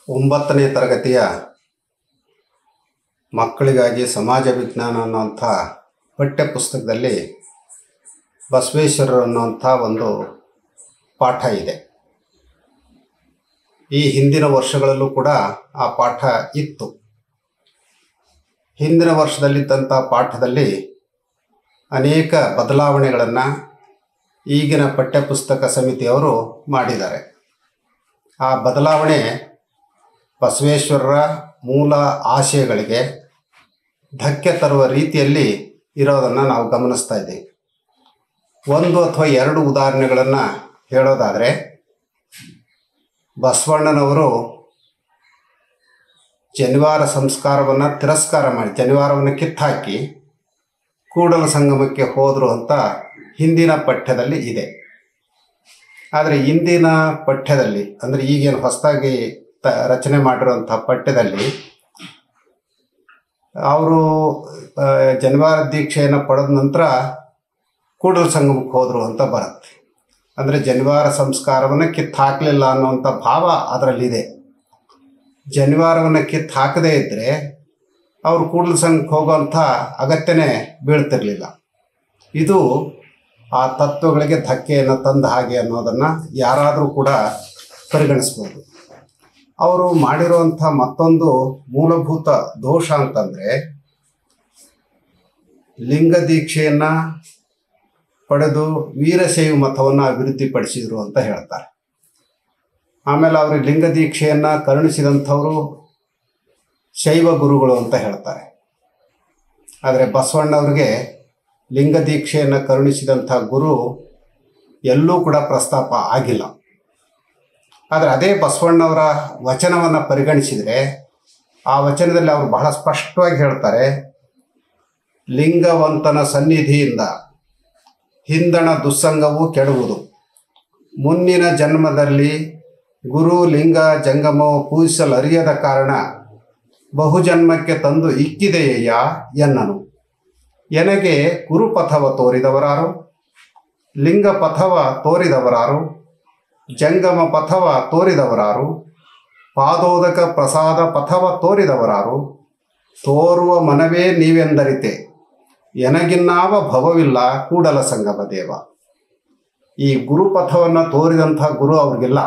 ಒಂಬತ್ತನೇ ತರಗತಿಯ ಮಕ್ಕಳಿಗಾಗಿ ಸಮಾಜ ವಿಜ್ಞಾನ ಅನ್ನುವಂಥ ಪಠ್ಯ ಪುಸ್ತಕದಲ್ಲಿ ಬಸವೇಶ್ವರರು ಅನ್ನುವಂಥ ಒಂದು ಪಾಠ ಇದೆ ಈ ಹಿಂದಿನ ವರ್ಷಗಳಲ್ಲೂ ಕೂಡ ಆ ಪಾಠ ಇತ್ತು ಹಿಂದಿನ ವರ್ಷದಲ್ಲಿದ್ದಂಥ ಪಾಠದಲ್ಲಿ ಅನೇಕ ಬದಲಾವಣೆಗಳನ್ನು ಈಗಿನ ಪಠ್ಯಪುಸ್ತಕ ಸಮಿತಿಯವರು ಮಾಡಿದ್ದಾರೆ ಆ ಬದಲಾವಣೆ ಬಸವೇಶ್ವರರ ಮೂಲ ಆಶಯಗಳಿಗೆ ಧಕ್ಕೆ ತರುವ ರೀತಿಯಲ್ಲಿ ಇರೋದನ್ನು ನಾವು ಗಮನಿಸ್ತಾ ಇದ್ದೀವಿ ಒಂದು ಅಥವಾ ಎರಡು ಉದಾಹರಣೆಗಳನ್ನು ಹೇಳೋದಾದರೆ ಬಸವಣ್ಣನವರು ಜನಿವಾರ ಸಂಸ್ಕಾರವನ್ನು ತಿರಸ್ಕಾರ ಮಾಡಿ ಜನಿವಾರವನ್ನು ಕಿತ್ತಾಕಿ ಕೂಡಲ ಸಂಗಮಕ್ಕೆ ಹೋದರು ಅಂತ ಹಿಂದಿನ ಪಠ್ಯದಲ್ಲಿ ಇದೆ ಆದರೆ ಇಂದಿನ ಪಠ್ಯದಲ್ಲಿ ಅಂದರೆ ಈಗೇನು ಹೊಸದಾಗಿ ತ ರಚನೆ ಮಾಡಿರುವಂಥ ಪಠ್ಯದಲ್ಲಿ ಅವರು ಜನಿವಾರ ದೀಕ್ಷೆಯನ್ನು ಪಡೆದ ನಂತರ ಕೂಡಲ ಸಂಗಮಕ್ಕೆ ಹೋದರು ಅಂತ ಬರುತ್ತೆ ಅಂದರೆ ಜನಿವಾರ ಸಂಸ್ಕಾರವನ್ನು ಕಿತ್ತು ಹಾಕಲಿಲ್ಲ ಅನ್ನುವಂಥ ಭಾವ ಅದರಲ್ಲಿದೆ ಜನಿವಾರವನ್ನು ಕಿತ್ತು ಹಾಕದೇ ಇದ್ದರೆ ಅವರು ಕೂಡಲ ಸಂಘಕ್ಕೆ ಹೋಗುವಂಥ ಅಗತ್ಯನೇ ಬೀಳ್ತಿರಲಿಲ್ಲ ಇದು ಆ ತತ್ವಗಳಿಗೆ ಧಕ್ಕೆಯನ್ನು ತಂದ ಹಾಗೆ ಅನ್ನೋದನ್ನು ಯಾರಾದರೂ ಕೂಡ ಪರಿಗಣಿಸ್ಬೋದು ಅವರು ಮಾಡಿರುವಂಥ ಮತ್ತೊಂದು ಮೂಲಭೂತ ದೋಷ ಅಂತಂದರೆ ಲಿಂಗ ದೀಕ್ಷೆಯನ್ನು ಪಡೆದು ವೀರಶೈವ ಮತವನ್ನು ಅಭಿವೃದ್ಧಿಪಡಿಸಿದರು ಅಂತ ಹೇಳ್ತಾರೆ ಆಮೇಲೆ ಅವರು ಲಿಂಗ ದೀಕ್ಷೆಯನ್ನು ಕರುಣಿಸಿದಂಥವರು ಶೈವ ಗುರುಗಳು ಅಂತ ಹೇಳ್ತಾರೆ ಆದರೆ ಬಸವಣ್ಣವ್ರಿಗೆ ಲಿಂಗ ದೀಕ್ಷೆಯನ್ನು ಕರುಣಿಸಿದಂಥ ಗುರು ಎಲ್ಲೂ ಕೂಡ ಪ್ರಸ್ತಾಪ ಆಗಿಲ್ಲ ಆದರೆ ಅದೇ ಬಸವಣ್ಣವರ ವಚನವನ್ನು ಪರಿಗಣಿಸಿದರೆ ಆ ವಚನದಲ್ಲಿ ಅವರು ಬಹಳ ಸ್ಪಷ್ಟವಾಗಿ ಹೇಳ್ತಾರೆ ಲಿಂಗವಂತನ ಸನ್ನಿಧಿಯಿಂದ ಹಿಂದಣ ದುಸ್ಸಂಗವು ಕೆಡುವುದು ಮುಂದಿನ ಜನ್ಮದಲ್ಲಿ ಗುರು ಲಿಂಗ ಜಂಗಮವು ಪೂಜಿಸಲು ಅರಿಯದ ಕಾರಣ ಬಹುಜನ್ಮಕ್ಕೆ ತಂದು ಇಕ್ಕಿದೆಯಯ್ಯ ಎನ್ನನು ಎನಗೆ ಗುರುಪಥವ ತೋರಿದವರಾರು ಲಿಂಗ ಪಥವ ತೋರಿದವರಾರು ಜಂಗಮ ಪಥವ ತೋರಿದವರಾರು ಪಾದೋದಕ ಪ್ರಸಾದ ಪಥವ ತೋರಿದವರಾರು ತೋರುವ ಮನವೇ ನೀವೆಂದರಿತೆ ಎನಗಿನ್ನಾವ ಭವವಿಲ್ಲ ಕೂಡಲ ಸಂಗಮ ದೇವ ಈ ಗುರುಪಥವನ್ನು ತೋರಿದಂಥ ಗುರು ಅವ್ರಿಗಿಲ್ಲ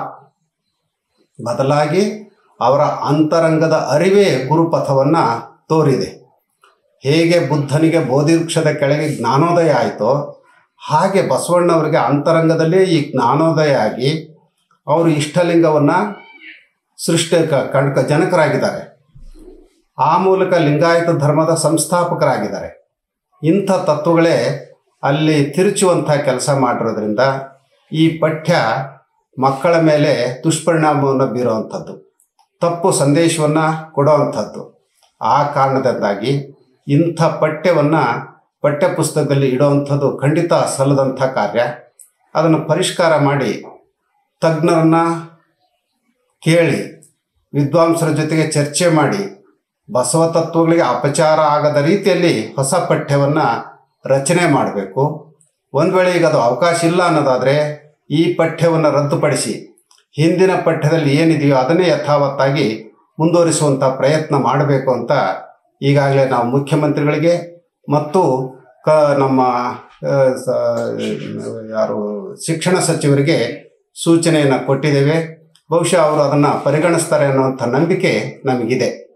ಬದಲಾಗಿ ಅವರ ಅಂತರಂಗದ ಅರಿವೇ ಗುರುಪಥವನ್ನು ತೋರಿದೆ ಹೇಗೆ ಬುದ್ಧನಿಗೆ ಬೋಧಿವೃಕ್ಷದ ಕೆಳಗೆ ಜ್ಞಾನೋದಯ ಆಯಿತೋ ಹಾಗೆ ಬಸವಣ್ಣವರಿಗೆ ಅಂತರಂಗದಲ್ಲೇ ಈ ಜ್ಞಾನೋದಯ ಆಗಿ ಅವರು ಇಷ್ಟಲಿಂಗವನ್ನು ಸೃಷ್ಟಿ ಕಣ್ಕ ಜನಕರಾಗಿದ್ದಾರೆ ಆ ಮೂಲಕ ಲಿಂಗಾಯತ ಧರ್ಮದ ಸಂಸ್ಥಾಪಕರಾಗಿದ್ದಾರೆ ಇಂಥ ತತ್ವಗಳೇ ಅಲ್ಲಿ ತಿರುಚುವಂಥ ಕೆಲಸ ಮಾಡಿರೋದ್ರಿಂದ ಈ ಪಠ್ಯ ಮಕ್ಕಳ ಮೇಲೆ ದುಷ್ಪರಿಣಾಮವನ್ನು ಬೀರುವಂಥದ್ದು ತಪ್ಪು ಸಂದೇಶವನ್ನು ಕೊಡುವಂಥದ್ದು ಆ ಕಾರಣದಿಂದಾಗಿ ಇಂಥ ಪಠ್ಯವನ್ನು ಪಠ್ಯಪುಸ್ತಕದಲ್ಲಿ ಇಡುವಂಥದ್ದು ಖಂಡಿತ ಸಲ್ಲದಂಥ ಕಾರ್ಯ ಅದನ್ನು ಪರಿಷ್ಕಾರ ಮಾಡಿ ತಜ್ಞರನ್ನು ಕೇಳಿ ವಿದ್ವಾಂಸರ ಜೊತೆಗೆ ಚರ್ಚೆ ಮಾಡಿ ಬಸವ ತತ್ವಗಳಿಗೆ ಅಪಚಾರ ಆಗದ ರೀತಿಯಲ್ಲಿ ಹೊಸ ಪಠ್ಯವನ್ನು ರಚನೆ ಮಾಡಬೇಕು ಒಂದು ವೇಳೆ ಈಗ ಅದು ಅವಕಾಶ ಇಲ್ಲ ಅನ್ನೋದಾದರೆ ಈ ಪಠ್ಯವನ್ನು ರದ್ದುಪಡಿಸಿ ಹಿಂದಿನ ಪಠ್ಯದಲ್ಲಿ ಏನಿದೆಯೋ ಅದನ್ನೇ ಯಥಾವತ್ತಾಗಿ ಮುಂದುವರಿಸುವಂಥ ಪ್ರಯತ್ನ ಮಾಡಬೇಕು ಅಂತ ಈಗಾಗಲೇ ನಾವು ಮುಖ್ಯಮಂತ್ರಿಗಳಿಗೆ ಮತ್ತು ಕ ನಮ್ಮ ಯಾರು ಶಿಕ್ಷಣ ಸಚಿವರಿಗೆ ಸೂಚನೆಯನ್ನು ಕೊಟ್ಟಿದ್ದೇವೆ ಬಹುಶಃ ಅವರು ಅದನ್ನು ಪರಿಗಣಿಸ್ತಾರೆ ಅನ್ನುವಂಥ ನಂಬಿಕೆ ನಮಗಿದೆ